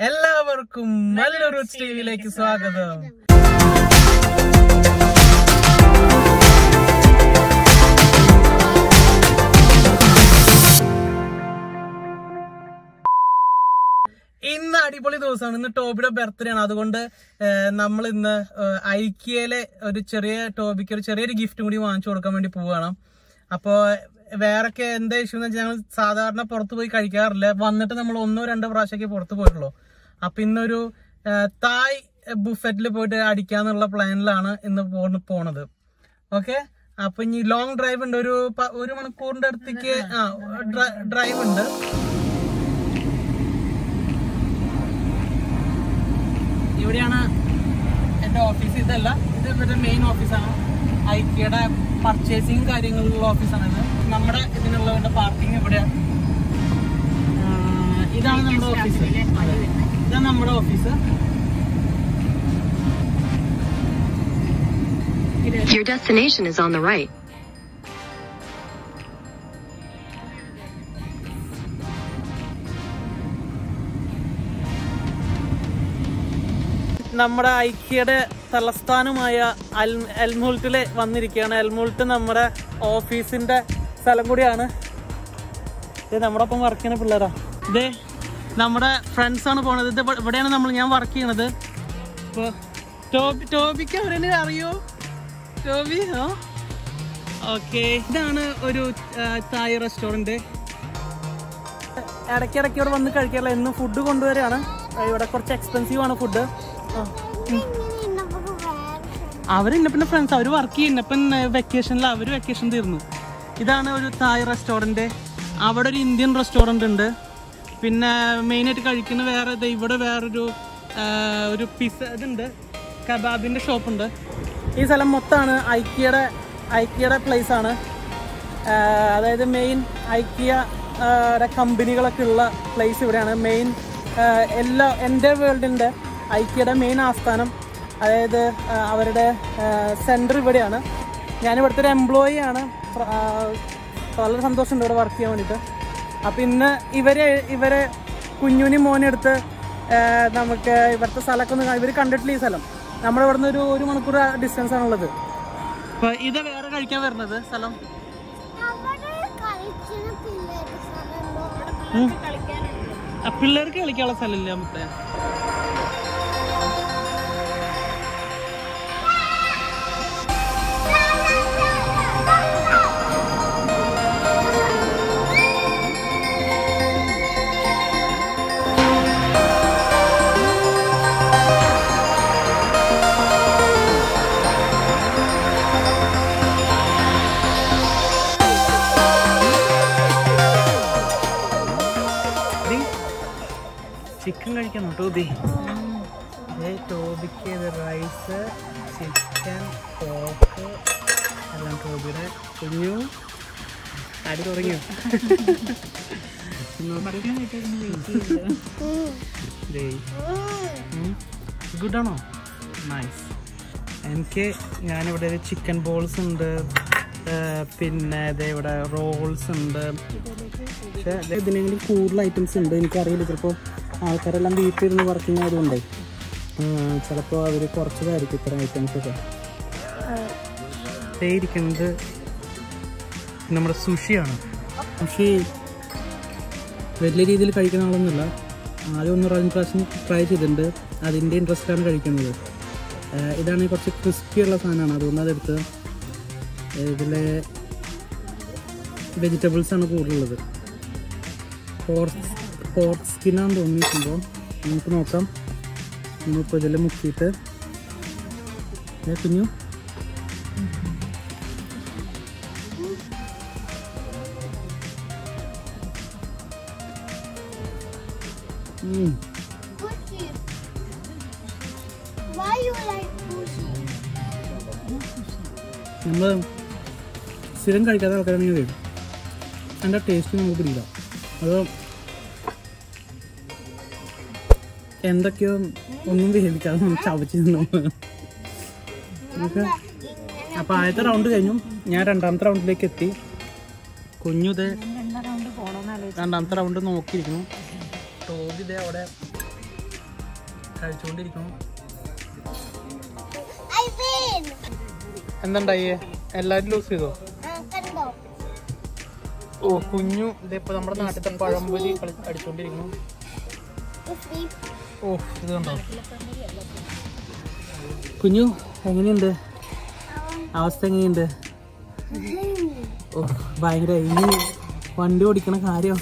എല്ലാവർക്കും നല്ലൊരു ടിവിയിലേക്ക് സ്വാഗതം ഇന്ന് അടിപൊളി ദിവസമാണ് ഇന്ന് ടോബിയുടെ ബർത്ത്ഡേ ആണ് അതുകൊണ്ട് നമ്മൾ ഇന്ന് ഏഹ്, ഐക്യയിലെ ഒരു ചെറിയ ടോബിക്ക് ഒരു ചെറിയൊരു ഗിഫ്റ്റ് കൂടി വാങ്ങിച്ചു കൊടുക്കാൻ വേണ്ടി പോവുകയാണ് അപ്പോ വേറൊക്കെ എന്താ ഇഷ്യൂ എന്ന് വെച്ചാൽ ഞങ്ങൾ സാധാരണ പുറത്ത് പോയി കഴിക്കാറില്ല വന്നിട്ട് നമ്മൾ ഒന്നോ രണ്ടോ പ്രാവശ്യമൊക്കെ പുറത്ത് പോയിട്ടുള്ളൂ അപ്പൊ ഇന്നൊരു ഏഹ്, തായ് ബുഫറ്റിൽ പോയിട്ട് അടിക്കാന്നുള്ള പ്ലാനിലാണ് ഇന്ന് പോണ- പോണത് ഓക്കെ അപ്പൊ ഇനി ലോങ് ഡ്രൈവ് ഉണ്ട് ഒരു പ- ഒരു മണിക്കൂറിന്റെ അടുത്തേക്ക് ആ ഡ്രൈവ് ഉണ്ട് ഇവിടെയാണ് എന്റെ ഓഫീസ് ഇതല്ല ഇത് ഇവരുടെ മെയിൻ ഓഫീസാണ് ഐക്യയുടെ പർച്ചേസിങ് കാര്യങ്ങളുള്ള ഓഫീസാണ് ഇത് നമ്മുടെ ഇതിനുള്ള പാർക്കിംഗ് ഇവിടെയാണ് ആ, ഇതാണ് നമ്മുടെ ഓഫീസ് അതെ. ഇതാണ് നമ്മുടെ office Your destination is on the right. നമ്മുടെ ഐക്യയുടെ തലസ്ഥാനമായ അൽ എൽമുൾട്ടില് വന്നിരിക്കുകയാണ് എൽമുൾട്ട് നമ്മുടെ ഓഫീസിന്റെ സ്ഥലം കൂടിയാണ് ഇത് നമ്മുടെ ഒപ്പം വർക്ക് ചെയ്യുന്ന പിള്ളേരാ ഇത് നമ്മുടെ ഫ്രണ്ട്സ് ആണ് പോണത് ഇത് ഇവിടെ- ഇവിടെയാണ് നമ്മൾ ഞാൻ വർക്ക് ചെയ്യണത് ഇപ്പൊ ടോബി ടോബിക്ക് അവരെന്നെ അറിയോ ടോബി ആ ഓക്കെ ഇതാണ് ഒരു ആ, തായ് റെസ്റ്റോറൻറ്റ് ഇടയ്ക്കിടയ്ക്ക് ഇവിടെ വന്ന് കഴിക്കാറില്ല എന്നും ഫുഡ് കൊണ്ടുവരികയാണ് ഇവിടെ കുറച്ച് എക്സ്പെൻസീവ് ആണ് ഫുഡ് അവരെന്നെ പിന്നെ ഫ്രണ്ട്സ് അവർ വർക്ക് ചെയ്യുന്നപ്പം വെക്കേഷനിൽ അവർ വെക്കേഷൻ തീർന്നു ഇതാണ് ഒരു തായ് റെസ്റ്റോറൻറ്റ് അവിടെ ഒരു ഇന്ത്യൻ റെസ്റ്റോറൻറ്റ് ഉണ്ട് പിന്നെ മെയിനായിട്ട് കഴിക്കുന്ന വേറെ ദേ ഇവിടെ വേറൊരു ആ, ഒരു പിസ്സ ഇതുണ്ട് കബാബിൻ്റെ ഷോപ്പുണ്ട് ഈ സ്ഥലം മൊത്തമാണ് ഐക്യയുടെ ഐക്യയുടെ പ്ലേസ് ആണ് ആ, അതായത് മെയിൻ ഐക്യ ആ, ടെ കമ്പനികളൊക്കെ ഉള്ള പ്ലേസ് ഇവിടെയാണ് മെയിൻ ആ, എല്ലാ എൻ്റെ വേൾഡിൻ്റെ ഐക്യയുടെ മെയിൻ ആസ്ഥാനം അതായത് ആ, അവരുടെ സെൻറ്റർ ഇവിടെയാണ് ഞാൻ ഇവിടുത്തെ ഒരു എംപ്ലോയി ആണ് പ്ര- ആ, വളരെ സന്തോഷമുണ്ട് ഇവിടെ വർക്ക് ചെയ്യാൻ വേണ്ടിയിട്ട് അപ്പം ഇന്ന് ഇവരെ ഇവരെ കുഞ്ഞുനി മോനെടുത്ത് ആ, നമുക്ക് ഇവിടുത്തെ സ്ഥലമൊക്കെ ഒന്ന് ഇവർ കണ്ടിട്ടില്ല ഈ സ്ഥലം നമ്മുടെ ഇവിടുന്ന് ഒരു ഒരു മണിക്കൂർ ഡിസ്റ്റൻസ് ആണുള്ളത് അപ്പൊ ഇത് വേറെ കഴിക്കാൻ വരുന്നത് സ്ഥലം ഉം. ആ, പിള്ളേർക്ക് കളിക്കാനുള്ള സ്ഥലമില്ല മുട്ടേ ചിക്കൻ കഴിക്കണം ടോബി ടോബിക്ക് റൈസ് ചിക്കൻ പോക്ക് എല്ലാം ടോബിയുടെ കുഞ്ഞു അടി തുടങ്ങിയോ ഗുഡാണോ നൈസ് എനിക്ക് ഞാനിവിടെ ഒരു ചിക്കൻ ബോൾസ് ഉണ്ട് ആ, പിന്നെ ദേ ഇവിടെ റോൾസ് ഉണ്ട് പക്ഷേ ഇതിനെങ്കിലും കൂടുതൽ ഐറ്റംസ് ഉണ്ട് എനിക്കറിയില്ല ചിലപ്പോൾ ആൾക്കാരെല്ലാം വീട്ടിലിരുന്ന് വർക്കിംഗ് ആയതുകൊണ്ടേ ചിലപ്പോൾ അവർ കുറച്ചതായിരിക്കും ഇത്തരം ഐറ്റംസ് ഒക്കെ ദേ ഇരിക്കുന്നത് നമ്മുടെ സുഷിയാണ് സുഷി വലിയ രീതിയിൽ കഴിക്കുന്ന ആളൊന്നുമില്ല ആദ്യം ഒന്ന് രണ്ട് പ്രാവശ്യം ട്രൈ ചെയ്തിട്ടുണ്ട് അതിൻ്റെ ഇൻട്രസ്റ്റാണ് കഴിക്കുന്നത് ആ, ഇതാണെങ്കിൽ കുറച്ച് ക്രിസ്പി ഉള്ള സാധനമാണ് അതുകൊണ്ട് അതെടുത്ത് ഇതിലെ വെജിറ്റബിൾസ് ആണ് കൂടുതലുള്ളത് പോർക്ക് പോർക്ക് സ്കിന്നാന്ന് തോന്നിയിട്ടുമ്പോൾ നമുക്ക് നോക്കാം നമ്മളിപ്പോൾ ഇതിൽ മുക്കിയിട്ട് ഏ കുഞ്ഞു ഉം. Why you like sushi? നമ്മൾ സ്ഥിരം കഴിക്കാത്ത ആൾക്കാരാണെങ്കിൽ അതിൻ്റെ ടേസ്റ്റ് നമുക്ക് പിടിക്കില്ല അത് എന്തൊക്കെയോ ഒന്നും വേദിക്കാതെ നമ്മൾ ചവച്ച് തിന്നു നമുക്ക് അപ്പോൾ ആദ്യത്തെ റൗണ്ട് കഴിഞ്ഞു ഞാൻ രണ്ടാമത്തെ റൗണ്ടിലേക്ക് എത്തി കുഞ്ഞുത് രണ്ടാമത്തെ റൗണ്ട് നോക്കിയിരിക്കുന്നു ടോബി ഇതേ അവിടെ കഴിച്ചുകൊണ്ടിരിക്കണം I win. എന്തുണ്ടായേ എല്ലാരും ലൂസ് ചെയ്തോ Ah, kando. ഓ കുഞ്ഞു ഇതിപ്പോ നമ്മുടെ നാട്ടിലത്തെ പഴംപൊരി കളി അടിച്ചോണ്ടിരിക്കുന്നു Sleep. ഓ ഇത് കണ്ടോ കുഞ്ഞു എങ്ങനെയുണ്ട് അവസ്ഥ എങ്ങനെയുണ്ട് ഓ ഭയങ്കര ഇനി വണ്ടി ഓടിക്കണ കാര്യം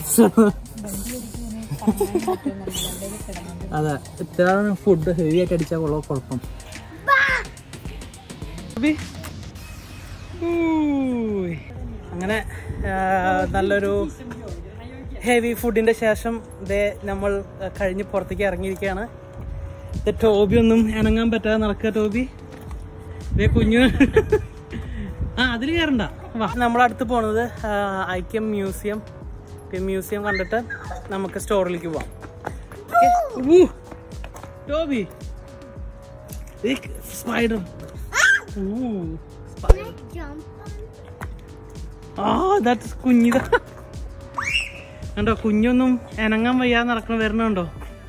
അതെ ഇത്ര ഫുഡ് ഹെവി ആയിട്ട് അടിച്ചാൽ കൊള്ളോ കുഴപ്പം അബി. ഊയ്. അങ്ങനെ ആ, നല്ലൊരു ഹെവി ഫുഡിന്റെ ശേഷം ദേ നമ്മൾ ആ, കഴിഞ്ഞ് പുറത്തേക്ക് ഇറങ്ങിയിരിക്കുകയാണ് ദേ ടോബി ഒന്നും ഇണങ്ങാൻ പറ്റാതെ നടക്കുക ടോബി ദേ കുഞ്ഞു ആ അതിൽ കയറണ്ട വാ നമ്മളടുത്ത് പോണത് ആ, ഐക്യം മ്യൂസിയം പിന്നെ മ്യൂസിയം കണ്ടിട്ട് നമുക്ക് സ്റ്റോറിലേക്ക് പോവാം Okay? ഊ, ടോബി സ്പൈഡർ സ്പൈഡർ Jump. ആ ദാറ്റ്സ് കുഞ്ഞിതാ കണ്ടോ കുഞ്ഞൊന്നും എനങ്ങാൻ വയ്യാതെ നടക്കണ വരണുണ്ടോ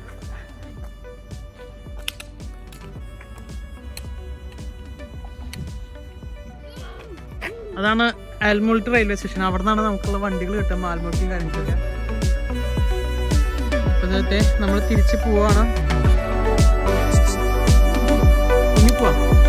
അതാണ് ആൽമുൾട്ട് റെയിൽവേ സ്റ്റേഷൻ അവിടെ നിന്നാണ് നമുക്കുള്ള വണ്ടികൾ കിട്ടുമ്പോൾ ആൽമുൾട്ടും കാര്യങ്ങളൊക്കെ അപ്പൊ ഇന്നത്തെ നമ്മൾ തിരിച്ച് പോവാണ് ഇനി പോവാം